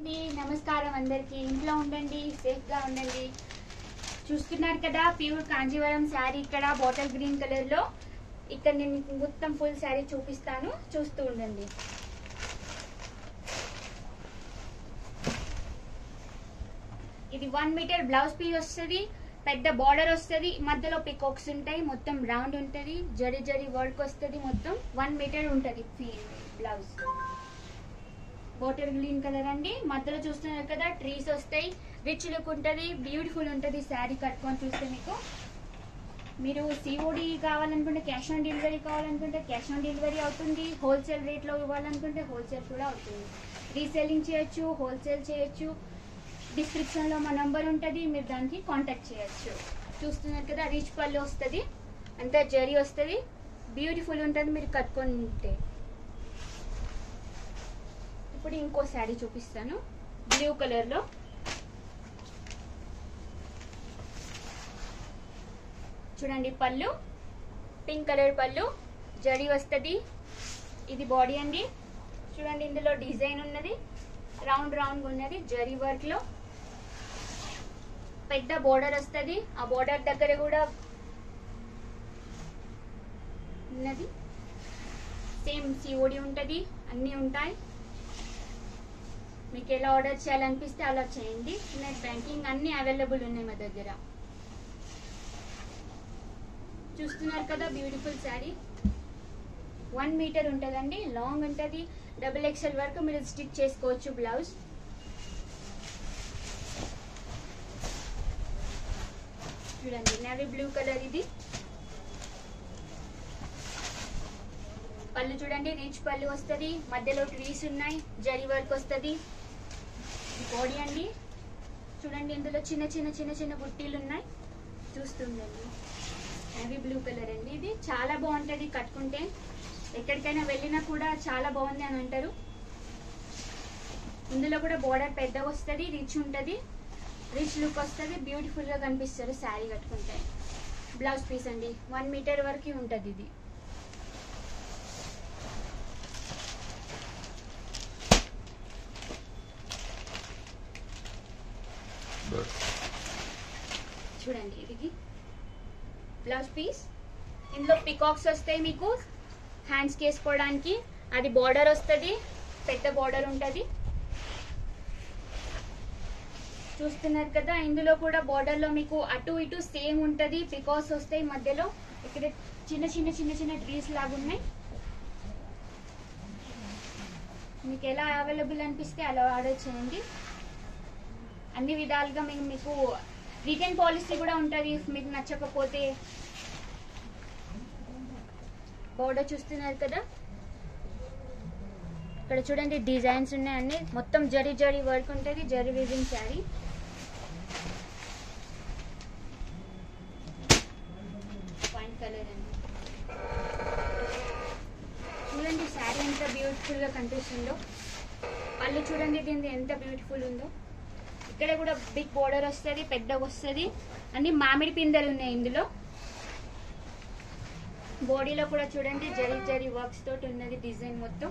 అండి నమస్కారం అందరికి ఇంట్లో ఉండండి సేఫ్ గా ఉండండి చూస్తున్నారు కదా ప్యూర్ కాంజీవరం శారీ ఇక్కడ బాటిల్ గ్రీన్ కలర్ లో ఇక్కడ నేను మీకు మొత్తం ఫుల్ శారీ చూపిస్తాను చూస్తూ ఉండండి ఇది వన్ మీటర్ బ్లౌజ్ పీస్ వస్తుంది పెద్ద బార్డర్ వస్తుంది మధ్యలో పికాక్స్ ఉంటాయి మొత్తం రౌండ్ ఉంటుంది జరి జరి వర్క్ వస్తుంది మొత్తం వన్ మీటర్ ఉంటుంది బ్లౌజ్ వాటర్ గ్రీన్ కలర్ అండి మధ్యలో చూస్తున్నారు కదా ట్రీస్ వస్తాయి రిచ్ లుక్ ఉంటుంది బ్యూటిఫుల్ ఉంటుంది శారీ కట్టుకొని చూస్తే మీకు మీరు సిఓడి కావాలనుకుంటే క్యాష్ ఆన్ డెలివరీ కావాలనుకుంటే క్యాష్ ఆన్ డెలివరీ అవుతుంది హోల్సేల్ రేట్లో ఇవ్వాలనుకుంటే హోల్సేల్ కూడా అవుతుంది రీసేలింగ్ చేయొచ్చు హోల్సేల్ చేయొచ్చు డిస్క్రిప్షన్లో మా నంబర్ ఉంటుంది మీరు దానికి కాంటాక్ట్ చేయొచ్చు చూస్తున్నారు కదా రిచ్ పళ్ళు వస్తుంది అంతా జరీ వస్తుంది బ్యూటిఫుల్ ఉంటుంది మీరు కట్టుకొని ఉంటే ఇప్పుడు ఇంకో శారీ చూపిస్తాను బ్లూ కలర్లో చూడండి పళ్ళు పింక్ కలర్ పళ్ళు జడి వస్తుంది ఇది బాడీ అండి చూడండి ఇందులో డిజైన్ ఉన్నది రౌండ్ రౌండ్ ఉన్నది జరీ వర్క్ లో పెద్ద బోర్డర్ వస్తుంది ఆ బోర్డర్ దగ్గర కూడా ఉన్నది సేమ్ సిఓడి ఉంటుంది అన్నీ ఉంటాయి మీకు ఎలా ఆర్డర్ చేయాలనిపిస్తే అలా చేయండి నెట్ బ్యాంకింగ్ అన్నీ అవైలబుల్ ఉన్నాయి మా దగ్గర చూస్తున్నారు కదా బ్యూటిఫుల్ శారీ వన్ మీటర్ ఉంటుందండి లాంగ్ ఉంటుంది డబుల్ ఎక్స్ఎల్ వరకు మీరు స్టిచ్ చేసుకోవచ్చు బ్లౌజ్ చూడండి నేవీ బ్లూ కలర్ ఇది పళ్ళు చూడండి రిచ్ పళ్ళు వస్తుంది మధ్యలో ట్రీస్ ఉన్నాయి జరీ వర్క్ వస్తుంది బాడీ అండి చూడండి ఇందులో చిన్న చిన్న చిన్న చిన్న బుట్టీలు ఉన్నాయి చూస్తుందండి నేవీ బ్లూ కలర్ అండి ఇది చాలా బాగుంటుంది కట్టుకుంటే ఎక్కడికైనా వెళ్ళినా కూడా చాలా బాగుంది అని అంటారు ఇందులో కూడా బోర్డర్ పెద్దగా వస్తుంది రిచ్ ఉంటుంది రిచ్ లుక్ వస్తుంది బ్యూటిఫుల్గా కనిపిస్తారు శారీ కట్టుకుంటే బ్లౌజ్ పీస్ అండి వన్ మీటర్ వరకు ఉంటుంది ఇది చూడండి ఇది బ్లౌజ్ పీస్ ఇందులో పికాక్స్ వస్తాయి మీకు హ్యాండ్స్కి వేసుకోవడానికి అది బార్డర్ వస్తుంది పెద్ద బార్డర్ ఉంటుంది చూస్తున్నారు కదా ఇందులో కూడా border లో మీకు అటు ఇటు సేమ్ ఉంటుంది పికాక్స్ వస్తాయి మధ్యలో ఇక్కడ చిన్న చిన్న చిన్న చిన్న ట్రీస్ లాగా ఉన్నాయి మీకు ఎలా అవైలబుల్ అనిపిస్తే అలా ఆర్డర్ చేయండి అన్ని విధాలుగా మేము మీకు రిటర్న్ పాలసీ కూడా ఉంటుంది మీకు నచ్చకపోతే బోర్డర్ చూస్తున్నారు కదా ఇక్కడ చూడండి డిజైన్స్ ఉన్నాయండి మొత్తం జరీ జరీ వర్క్ ఉంటుంది zari weaving sari wine colour అండి చూడండి శారీ ఎంత బ్యూటిఫుల్ గా కనిపిస్తుందో పళ్ళు చూడండి దీని ఎంత బ్యూటిఫుల్ ఉందో ఇక్కడ కూడా బిగ్ బోర్డర్ వస్తుంది పెద్దగా వస్తుంది అన్ని మామిడి పిందెలు ఉన్నాయి ఇందులో బాడీలో కూడా చూడండి జరీ జరీ వర్క్స్ తోటి ఉన్నది డిజైన్ మొత్తం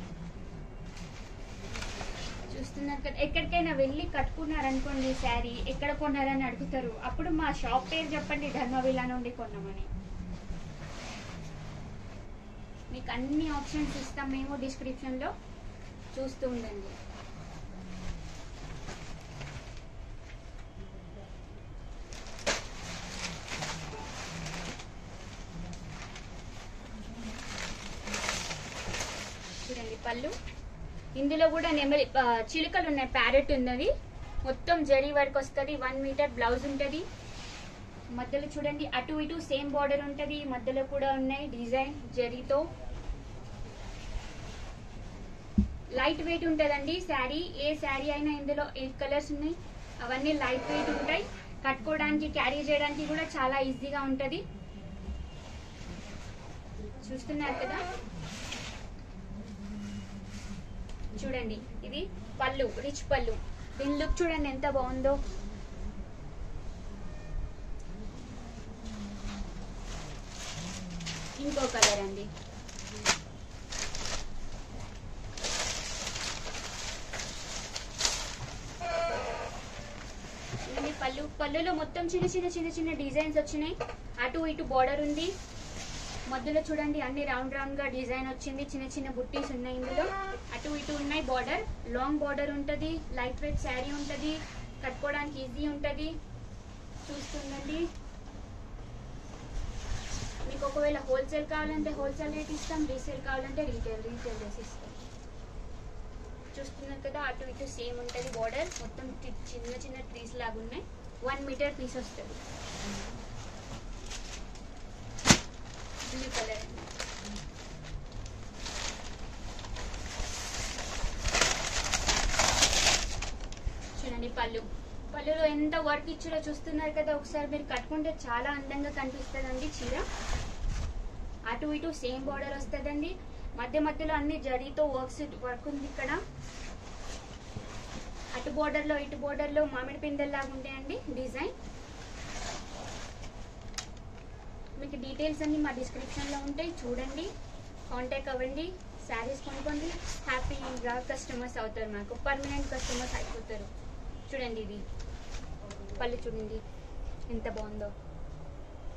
చూస్తున్నారు కదా ఎక్కడికైనా వెళ్ళి కట్టుకున్నారనుకోండి శారీ ఎక్కడ కొన్నారని అడుగుతారు అప్పుడు మా షాప్ పేరు చెప్పండి ధర్మవిలా నుండి కొన్నామని మీకు అన్ని ఆప్షన్స్ ఇస్తాం మేము డిస్క్రిప్షన్లో చూస్తూ ఉండండి చూడండి పళ్ళు ఇందులో కూడా నెమలి ఆ, చిలుకలు ఉన్నాయి ప్యారెట్ ఉన్నది మొత్తం జరీ వర్క్ వస్తుంది వన్ మీటర్ బ్లౌజ్ ఉంటుంది మధ్యలో చూడండి అటు ఇటు సేమ్ బార్డర్ ఉంటుంది మధ్యలో కూడా ఉన్నాయి డిజైన్ జరీతో లైట్ వెయిట్ ఉంటుందండి శారీ ఏ శారీ అయినా ఇందులో ఎయిట్ కలర్స్ ఉన్నాయి అవన్నీ లైట్ వెయిట్ ఉంటాయి కట్టుకోవడానికి క్యారీ చేయడానికి కూడా చాలా ఈజీగా ఉంటుంది చూస్తున్నారు కదా చూడండి ఇది పళ్ళు రిచ్ పళ్ళు దీని లుక్ చూడండి ఎంత బాగుందో ఇంకో కలర్ అండి పళ్ళు పళ్ళులో మొత్తం చిన్న చిన్న చిన్న చిన్న డిజైన్స్ వచ్చినాయి అటు ఇటు బార్డర్ ఉంది మధ్యలో చూడండి అన్ని రౌండ్ రౌండ్ గా డిజైన్ వచ్చింది చిన్న చిన్న బుట్టీస్ ఉన్నాయి ఇందులో అటు ఇటు ఉన్నాయి బార్డర్ లాంగ్ బార్డర్ ఉంటది లైట్ వెయిట్ శారీ ఉంటది కట్టుకోవడానికి ఈజీ ఉంటది చూస్తుందండి మీకు ఒకవేళ హోల్సేల్ కావాలంటే హోల్సేల్ రేట్ ఇస్తాం రీసేల్ కావాలంటే రీటైల్ రీటైల్ చేసి ఇస్తాం చూస్తున్నారు కదా అటు ఇటు సేమ్ ఉంటుంది బార్డర్ మొత్తం టి- చిన్న చిన్న ట్రీస్ లాగా ఉన్నాయి వన్ మీటర్ పీస్ వస్తుంది బ్లూ కలర్ చూడండి పళ్ళు పళ్ళులో ఎంత వర్క్ ఇచ్చారో చూస్తున్నారు కదా ఒకసారి మీరు కట్టుకుంటే చాలా అందంగా కనిపిస్తుందండి చీర అటు ఇటు సేమ్ బార్డర్ వస్తుందండి మధ్య మధ్యలో అన్ని జరీతో వర్క్స్ వర్క్ ఉంది ఇక్కడ అటు border లో ఇటు border లో మామిడి పిందెల్లాగా ఉంటాయండి డిజైన్ మీకు డీటెయిల్స్ అన్ని మా డిస్క్రిప్షన్లో ఉంటాయి చూడండి కాంటాక్ట్ అవ్వండి శారీస్ కొనుక్కోండి హ్యాపీగా కస్టమర్స్ అవుతారు మాకు పర్మనెంట్ కస్టమర్స్ అయిపోతారు చూడండి ఇది పళ్ళు చూడండి ఎంత బాగుందో